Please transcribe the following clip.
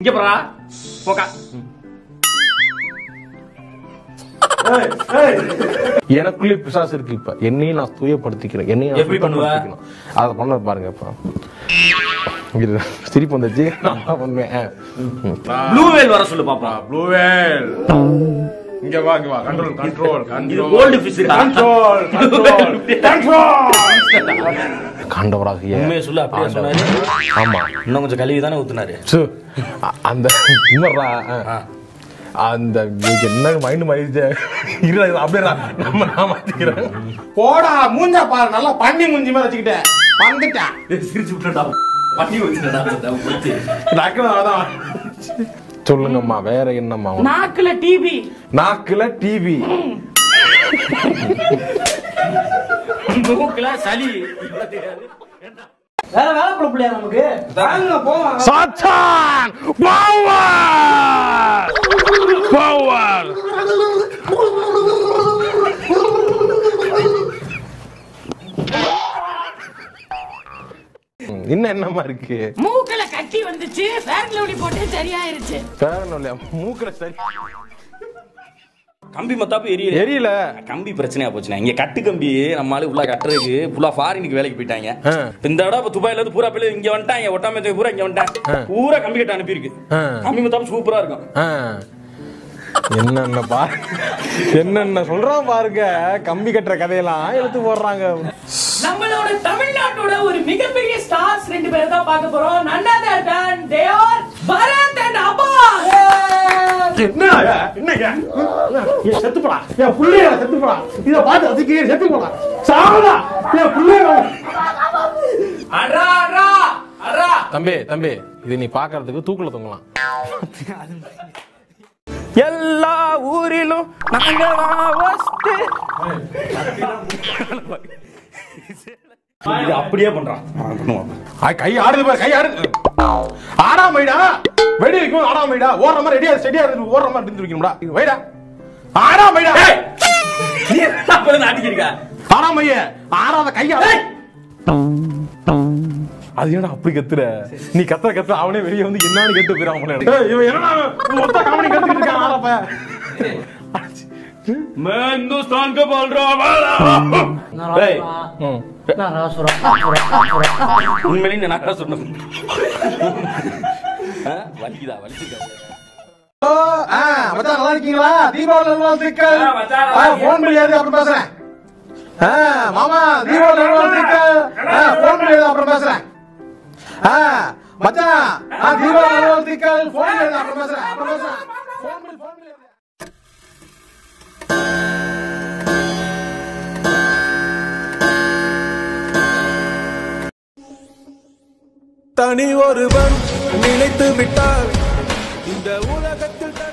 இங்க போறா போக்கா எனக்குள்ளே பிசாசு இருக்கு இப்ப என்னையும் நான் தூயப்படுத்திக்கிறேன் என்னையும் நான் எப்படி பண்ணுவ? சுத்தப்படுத்திக்கணும். அதை பண்ண பாருங்க இப்ப இரு, சிரிப்பு வந்துச்சு நான் தான் பண்ணுவேன் ஆ. ம். ப்ளூ வேல் வர சொல்லு பாப்பா ப்ளூ வேல் இங்க வா இங்க வா கண்ட்ரோல் கண்ட்ரோல் இது control goldfish control control control காண்டவராகிய உண்மையை சொல்லு அப்படியே சொன்னாரு ஆமா இன்னும் கொஞ்சம் கழுவி தானே ஊத்துனாரு சு, அ- அந்த இவர்ரா, ஆ. அந்த நீங்க என்ன மைண்ட் மாறிடுச்சு இல்ல இது அப்படியே நான் நம்ம நான் மாத்திக்கிறேன் போடா மூஞ்சா பாரு நல்லா பண்ணி மூஞ்சி மாதிரி வச்சுக்கிட்டேன் வந்துட்டேன் சிரிச்சு விட்டுடா பண்ணி வச்சுடா டக்குனு அதான் சொல்லுங்கம்மா வேற என்னம்மா உனக்கு? நாக்குல டிவி நாக்குல டிவி மூக்குல சளி வேற வேலை பிள்ளையா நமக்கு வாங்க போவோம் சாத்தான் பவர் பவர் இன்னும் என்னமா இருக்கு மூக்குல கட்டி வந்துச்சு ஃபேன் லவ்லி போட்டு சரியாயிருச்சு பேரணும் இல்லையா மூக்குல சரி கம்பி மத்தாப்பு எரியல எரியல கம்பி பிரச்சனையா போச்சுண்ணா இங்க கட்டு கம்பி நம்ம ஆளு ஃபுல்லா கட்டுறதுக்கு ஃபுல்லா ஃபாரினுக்கு வேலைக்கு போயிட்டாங்க ஆ. இப்ப இந்த இடம் இப்ப துபாயில இருந்து பூரா பேர் இங்க வந்துட்டாங்க ஒட்டாம பூரா இங்க வந்துட்டான் பூரா கம்பி கட்ட அனுப்பியிருக்கு ஆ. கம்பி மத்தாப்பு சூப்பரா இருக்கும் ஆ. என்னென்ன பா என்னென்ன சொல்றான் பாருங்க கம்பி கட்டுற கதையெல்லாம் எடுத்து போடுறாங்க நம்மளோட தமிழ்நாட்டோட ஒரு மிகப்பெரிய ஸ்டார்ஸ் ரெண்டு பேரை தான் பார்க்க போறோம் நன்னாதர் தான் தே ஆர் பரத் அண்ட் அப்பா என்ன என்னங்க ஏன் செத்து போடா என் புள்ளைய செத்து போடா இத பார்த்து அதுக்கு செத்து போடா சாவடா என் புள்ளைய அடா அடா அடா தம்பி தம்பி இது நீ பாக்குறதுக்கு தூக்குல தொங்கலாம் எல்லா ஊரிலும் நாங்க வஸ்து இது அப்படியே பண்றான் பண்ணுவோம் ஆ, கை ஆடுது பாரு கை ஆடுது ஆடாமைடா வெடி வைக்கும் ஆடாமைடா ஓடுற மாதிரி ரெடியா ஸ்டெடியா இருந்து ஓடுற மாதிரி இருந்து வைக்கணும்டா இது வைடா ஆடாமைடா நீ அப்பதான் ஆட்டிக்கிருக்கா ஆடாமைய ஆடாத கையா அது ஏன்டா அப்படி கத்துற நீ கத்துற கத்துற அவனே வெளியே வந்து என்னன்னு கேட்டு போயிடாம ஏய், இவன் என்னடா மொத்த காமெடி கத்துக்கிட்டு இருக்கான் ஆடாப்ப मैं हिंदुस्तान का बोल रहा हूँ டேய், உண்மையிலேயே நான் நக்கா சொன்னேன் ஆ, வலிக்குதா வலிக்குதா ஆ, மச்சான் நல்லா இருக்கீங்களா தீபாவளி நல்வாழ்த்துக்கள் ஆ, மச்சான், நல்லா இருக்கேன். போன் பண்ணியாது அப்புறம் பேசுறேன் ஆ, மாமா தீபாவளி நல்வாழ்த்துக்கள் ஆ, போன் பண்ணியாது அப்புறம் பேசுறேன் ஆ, மச்சான் ஆ, தீபாவளி நல்வாழ்த்துக்கள் போன் பண்ணியாது அப்புறம் பேசுறேன் அப்புறம் பேசுறேன் போன் பண்ணி போன் பண்ணி தனி ஒருவன் நினைத்து விட்டால் இந்த உலகத்தில்